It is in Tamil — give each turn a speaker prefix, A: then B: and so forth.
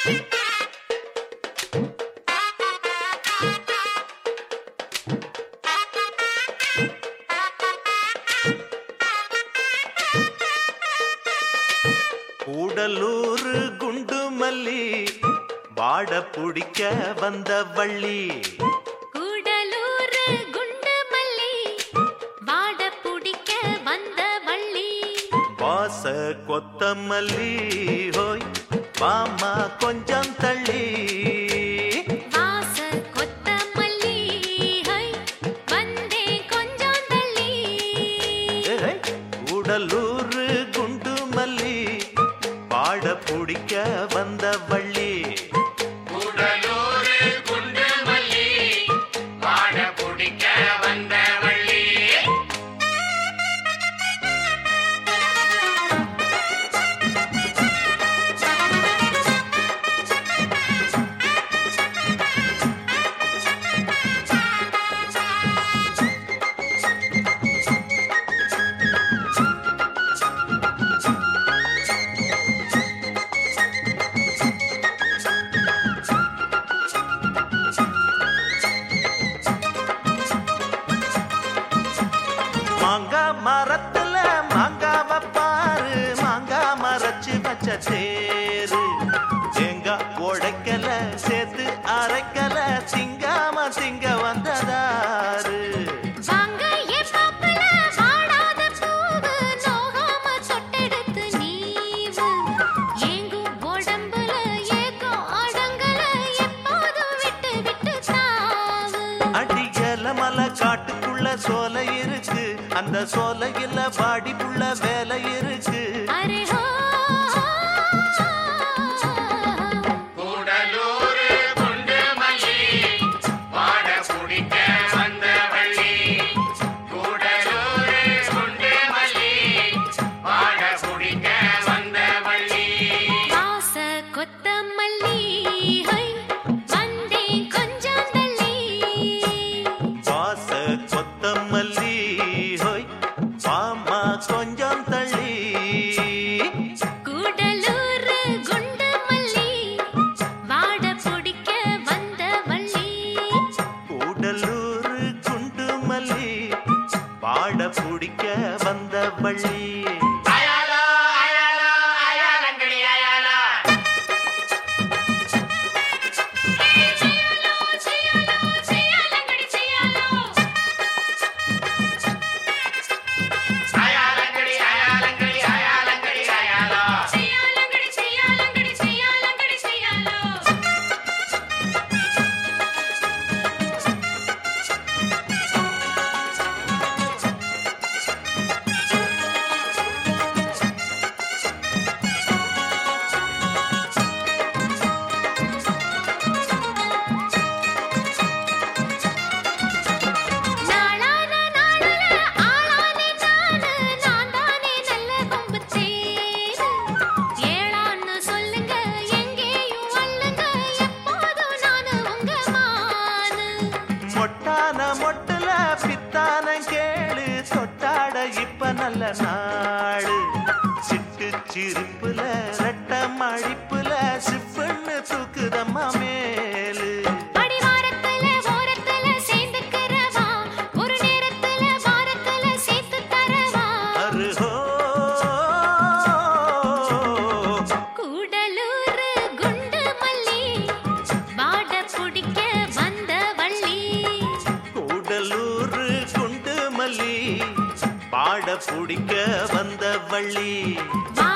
A: கூடலூர் குண்டு மல்லி வாட புடிக்க வந்த வள்ளி
B: கூடலூர் குண்டு மல்லி வாட புடிக்க வந்த வள்ளி
A: வாச கொத்தமல்லி ஹோய் வாமா கொஞ்சம் தள்ளி
B: வாச கொத்தமல்லி ஹை வந்தே கொஞ்சம் தள்ளி
A: ஏய், கூடலூர் குண்டு மல்லி வாட புடிக்க வந்த வள்ளி
C: கூடலூரு குண்டு மல்லி வாட பிடிக்க வந்த வள்ளி
A: மாங்கா மரத்துல மாங்காவ பாரு மாங்கா மரச்சு வச்ச தேரு தேங்காய் உடைக்கல சேர்த்து அரைக்கல திங்காம திங்க வந்ததாரு
B: வாங்க ஏ மாப்பிள வாடாத பூவு நோகாம தொட்டெடுத்து நீவு ஏங்கும் உடம்புல ஏக்கம் அடங்கல எப்போதும் விட்டு விட்டு தாவு
A: அடிக்கல மலை காட்டுக்குள்ள சோலை இருக்கு அந்த சோலையில வாடிப்புள்ள வேலை இருக்கு
B: அரே ஹோ
C: கூடலூரு குண்டு மல்லி வாட பிடிக்க வந்த வள்ளி கூடலூரு குண்டு மல்லி வாட பிடிக்க வந்த வள்ளி
B: வாச கொத்தமல்லி ஹை வந்தே கொஞ்சம் தள்ளி
A: வாச கொத்தமல்லி ஹோய் வாமா கொஞ்சம் தள்ளி
B: கூடலூர் குண்டு மல்லி வாட பிடிக்க வந்த வள்ளி
A: கூடலூர் குண்டு மல்லி பாட பிடிக்க வந்த வள்ளி
C: அயாலா அயாலா அயாலங்கடி அயாலா
B: செய்யாலோ செய்யாலோ செய்யாலங்கடி செய்யாலோ
C: அயாலங்கடி அயாலங்கடி அயாலங்கடி அயாலா
B: செய்யாலங்கடி செய்யாலங்கடி செய்யாலங்கடி செய்யாலோ நாளான நாளுல ஆளானே நானு நான் தானே நல்ல கொம்பு தேரு ஏளான்னு சொல்லுங்க எங்கேயும் வல்லுங்க எப்போதும் நானு உங்க மானு
A: மொட்டான மொட்டுல பித்தான கேளு தொட்டாட இப்ப நல்ல நாடு சிட்டு சிரிப்புல ரெட்ட மழிப்புல சிப்புன்னு தூக்குதம்மா மேலு
B: அடிவாரத்துல ஓரத்துல சேர்ந்துக்கிறவா ஒரு நேரத்துல வாரத்துல சேர்த்து தரவா
A: அருஹோ
B: கூடலூர் குண்டு மல்லி வாட பிடிக்க வந்த வள்ளி
A: கூடலூர் குண்டு மல்லி பாட பிடிக்க வந்த வள்ளி
B: வா